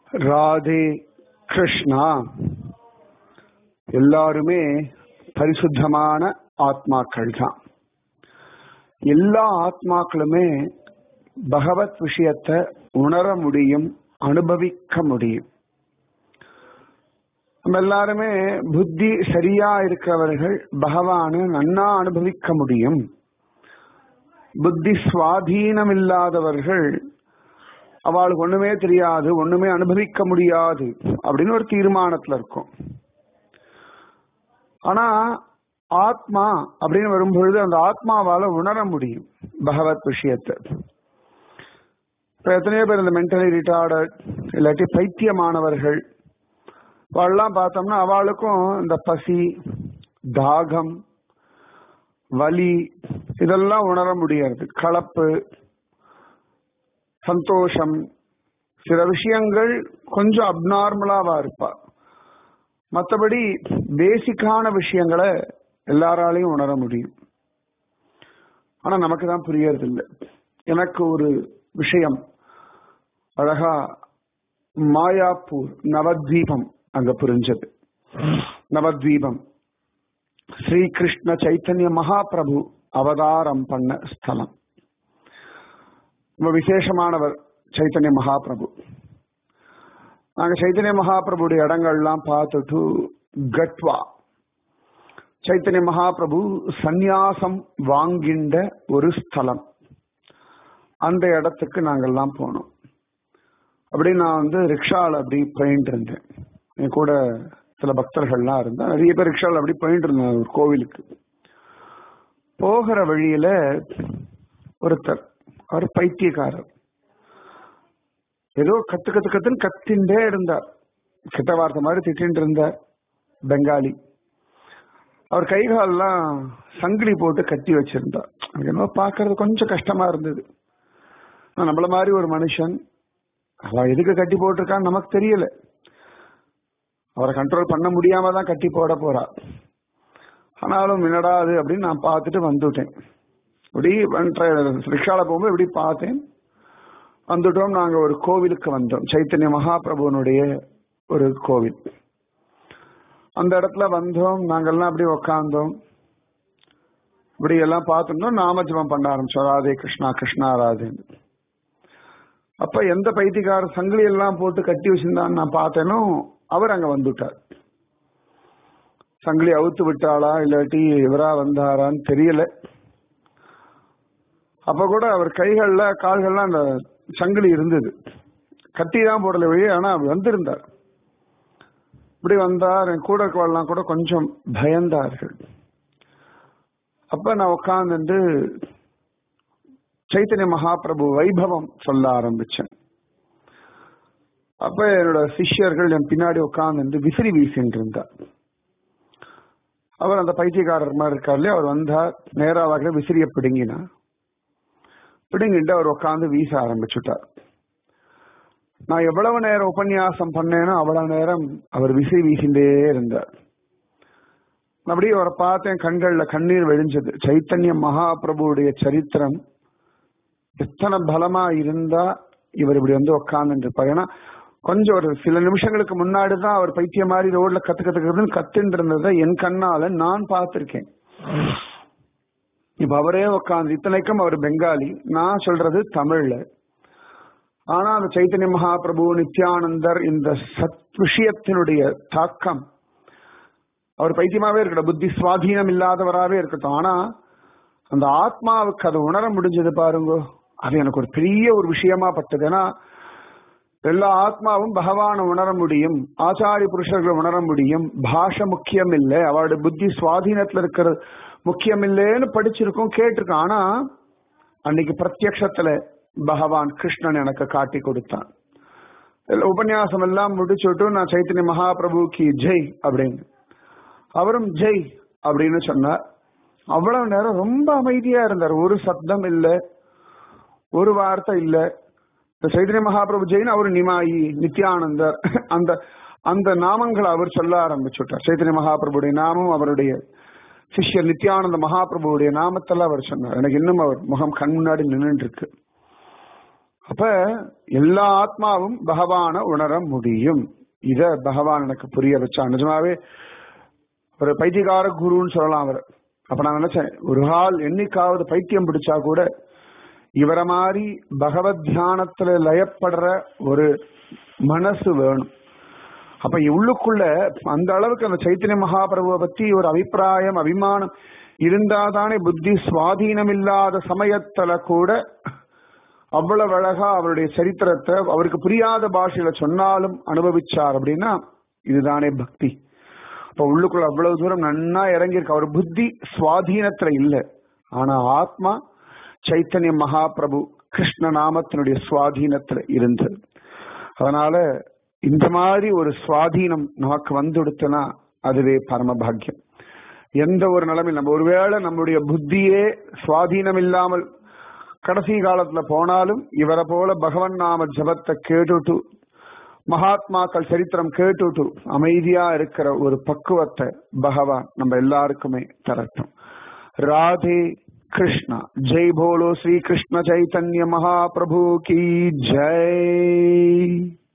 ராதே கிருஷ்ணா எல்லாருமே பரிசுத்தமான ஆத்மாக்கள் தான் எல்லா ஆத்மாக்களுமே பகவத் விஷயத்தை உணர முடியும் அனுபவிக்க முடியும் நம்ம எல்லாருமே புத்தி சரியா இருக்கிறவர்கள் பகவானை நன்னா அனுபவிக்க முடியும் புத்தி சுவாதீனம் இல்லாதவர்கள் அவளுக்கு ஒண்ணுமே தெரியாது ஒண்ணுமே அனுபவிக்க முடியாது அப்படின்னு ஒரு தீர்மானத்துல இருக்கும் ஆனா ஆத்மா அப்படின்னு வரும்பொழுது அந்த ஆத்மாவால உணர முடியும் பகவத் விஷயத்தை இப்ப எத்தனையோ பேர் இந்த மென்டலி ரிட்டார்டட் இல்லாட்டி பைத்தியமானவர்கள் அவள்லாம் பார்த்தோம்னா அவளுக்கும் இந்த பசி தாகம் வலி இதெல்லாம் உணர முடியாது கலப்பு சந்தோஷம் சில விஷயங்கள் கொஞ்சம் அப்நார்மலாவா இருப்பா மற்றபடி பேசிக்கான விஷயங்களை எல்லாராலையும் உணர முடியும் ஆனா நமக்கு தான் புரியறது இல்லை எனக்கு ஒரு விஷயம் அழகா மாயாப்பூர் நவத்வீபம் அங்க புரிஞ்சது நவத்வீபம் ஸ்ரீகிருஷ்ண சைத்தன்ய மகாபிரபு அவதாரம் பண்ண ஸ்தலம் ரொம்ப விசேஷமானவர் சைத்தன்ய மகாபிரபு நாங்க சைத்தன்ய மகாபிரபுடைய இடங்கள்லாம் பார்த்துட்டு கட்வா சைத்தன்ய மகாபிரபு சந்நியாசம் வாங்கின்ற ஒரு ஸ்தலம் அந்த இடத்துக்கு நாங்கெல்லாம் போனோம் அப்படி நான் வந்து ரிக்ஷாவில் அப்படி போயிட்டு இருந்தேன் என் கூட சில பக்தர்கள்லாம் இருந்தா நிறைய பேர் ரிக்ஷாவில் அப்படி போயிட்டு இருந்தேன் ஒரு கோவிலுக்கு போகிற வழியில ஒருத்தர் அவர் பைத்தியக்காரர் ஏதோ கத்து கத்து கத்துன்னு கத்தின்றே இருந்தார் கிட்ட வார்த்தை மாதிரி திட்டின்னு இருந்தார் பெங்காலி அவர் கைகாலெல்லாம் சங்கிலி போட்டு கட்டி வச்சிருந்தார் என்னவோ பாக்குறது கொஞ்சம் கஷ்டமா இருந்தது நம்மள மாதிரி ஒரு மனுஷன் அவ எதுக்கு கட்டி போட்டிருக்கான்னு நமக்கு தெரியல அவரை கண்ட்ரோல் பண்ண முடியாம தான் கட்டி போட போறா ஆனாலும் என்னடா அது அப்படின்னு நான் பார்த்துட்டு வந்துட்டேன் இப்படி ரிக்ஷால போகும்போது இப்படி பார்த்தேன் வந்துட்டோம் நாங்க ஒரு கோவிலுக்கு வந்தோம் சைத்தன்ய மகாபிரபுவனுடைய ஒரு கோவில் அந்த இடத்துல வந்தோம் நாங்கெல்லாம் அப்படி உக்காந்தோம் இப்படி எல்லாம் பார்த்துட்டோம் நாமஜபம் பண்ண ஆரம்பிச்சோம் ராதே கிருஷ்ணா கிருஷ்ணா ராதேன்னு அப்ப எந்த பைத்தியக்கார சங்கிலி எல்லாம் போட்டு கட்டி வச்சிருந்தான்னு நான் பார்த்தேனோ அவர் அங்க வந்துட்டார் சங்கிலி அவுத்து விட்டாளா இல்லாட்டி இவரா வந்தாரான்னு தெரியல அப்ப கூட அவர் கைகள்ல கால்கள்லாம் அந்த சங்கிலி இருந்தது கட்டி தான் போடல வழி ஆனா வந்திருந்தார் இப்படி வந்தார் என் கூட இருக்கவெல்லாம் கூட கொஞ்சம் பயந்தார்கள் அப்ப நான் உட்கார்ந்துட்டு சைத்தன்ய மகாபிரபு வைபவம் சொல்ல ஆரம்பிச்சேன் அப்ப என்னோட சிஷ்யர்கள் என் பின்னாடி உட்கார்ந்து விசிறி வீசின்னு இருந்தார் அவர் அந்த பைத்தியக்காரர் மாதிரி இருக்காரு அவர் வந்தார் நேராக விசிறிய பிடுங்கினா பிடுங்கிட்டு அவர் உட்காந்து வீச ஆரம்பிச்சுட்டார் நான் எவ்வளவு நேரம் உபன்யாசம் பண்ணேனோ அவ்வளவு நேரம் அவர் விசிறி வீசிண்டே இருந்தார் அப்படியே அவரை பார்த்தேன் கண்கள்ல கண்ணீர் வெடிஞ்சது சைத்தன்ய மகாபிரபுடைய சரித்திரம் எத்தனை பலமா இருந்தா இவர் இப்படி வந்து உட்கார்ந்து இருப்பார் ஏன்னா கொஞ்சம் ஒரு சில நிமிஷங்களுக்கு முன்னாடி தான் அவர் பைத்திய மாதிரி ரோட்ல கத்து கத்துக்கிறதுன்னு கத்துட்டு இருந்ததை என் கண்ணால நான் பார்த்திருக்கேன் இப்ப அவரே உட்காந்து இத்தனைக்கும் அவர் பெங்காலி நான் சொல்றது தமிழ்ல ஆனா அந்த சைத்தன்ய மகாபிரபு நித்யானந்தர் இந்த சத் விஷயத்தினுடைய தாக்கம் அவர் பைத்தியமாவே இருக்கட்டும் புத்தி சுவாதீனம் இல்லாதவராகவே இருக்கட்டும் ஆனா அந்த ஆத்மாவுக்கு அதை உணர முடிஞ்சது பாருங்க அது எனக்கு ஒரு பெரிய ஒரு விஷயமா பட்டது ஏன்னா எல்லா ஆத்மாவும் பகவானை உணர முடியும் ஆச்சாரிய புருஷர்களை உணர முடியும் பாஷை முக்கியம் இல்லை அவளுடைய புத்தி சுவாதீனத்துல இருக்கிறது முக்கியம் இல்லைன்னு படிச்சிருக்கோம் கேட்டிருக்கோம் ஆனா அன்னைக்கு பிரத்யக்ஷத்துல பகவான் கிருஷ்ணன் எனக்கு காட்டி கொடுத்தான் உபன்யாசம் எல்லாம் முடிச்சுட்டு நான் சைத்தன்ய மகாபிரபுக்கு ஜெய் அப்படின்னு அவரும் ஜெய் அப்படின்னு சொன்னார் அவ்வளவு நேரம் ரொம்ப அமைதியா இருந்தார் ஒரு சப்தம் இல்லை ஒரு வார்த்தை இல்லை சைதன்ய மகாபிரபு ஜெயின் அவர் நிமாயி நித்யானந்தர் அந்த அந்த நாமங்களை அவர் சொல்ல ஆரம்பிச்சுட்டார் சைத்தன்ய மகாபிரபுடைய நாமம் அவருடைய சிஷ்யர் நித்யானந்த மகாபிரபுடைய நாமத்தெல்லாம் அவர் சொன்னார் எனக்கு இன்னும் அவர் முகம் கண் முன்னாடி நின்று இருக்கு அப்ப எல்லா ஆத்மாவும் பகவான உணர முடியும் இத பகவான் எனக்கு புரிய வச்சா நிஜமாவே ஒரு பைத்தியகார குருன்னு சொல்லலாம் அவர் அப்ப நான் நினைச்சேன் ஒரு கால் என்னைக்காவது பைத்தியம் பிடிச்சா கூட இவரை மாதிரி பகவத் தியானத்துல லயப்படுற ஒரு மனசு வேணும் அப்ப உள்ளுக்குள்ள அந்த அளவுக்கு அந்த சைத்தன்ய மகாபிரபுவை பத்தி ஒரு அபிப்பிராயம் அபிமானம் இருந்தாதானே புத்தி சுவாதீனம் இல்லாத சமயத்துல கூட அவ்வளவு அழகா அவருடைய சரித்திரத்தை அவருக்கு புரியாத பாஷையில சொன்னாலும் அனுபவிச்சார் அப்படின்னா இதுதானே பக்தி இப்ப உள்ளுக்குள்ள அவ்வளவு தூரம் நன்னா இறங்கியிருக்கு அவர் புத்தி சுவாதீனத்துல இல்லை ஆனா ஆத்மா சைத்தன்ய மகாபிரபு கிருஷ்ண நாமத்தினுடைய சுவாதீனத்துல இருந்தது அதனால இந்த மாதிரி ஒரு சுவாதீனம் நமக்கு வந்துடுத்துனா அதுவே பரமபாகியம் எந்த ஒரு நிலைமையில் நம்ம ஒருவேளை நம்முடைய புத்தியே சுவாதீனம் இல்லாமல் கடைசி காலத்துல போனாலும் இவரை போல பகவன் நாம ஜபத்தை கேட்டுட்டு மகாத்மாக்கள் சரித்திரம் கேட்டுட்டு அமைதியா இருக்கிற ஒரு பக்குவத்தை பகவான் நம்ம எல்லாருக்குமே தரட்டும் ராதே கிருஷ்ணா ஜெய் போலோ ஸ்ரீ கிருஷ்ண சைத்தன்ய மகாபிரபு கி ஜெய்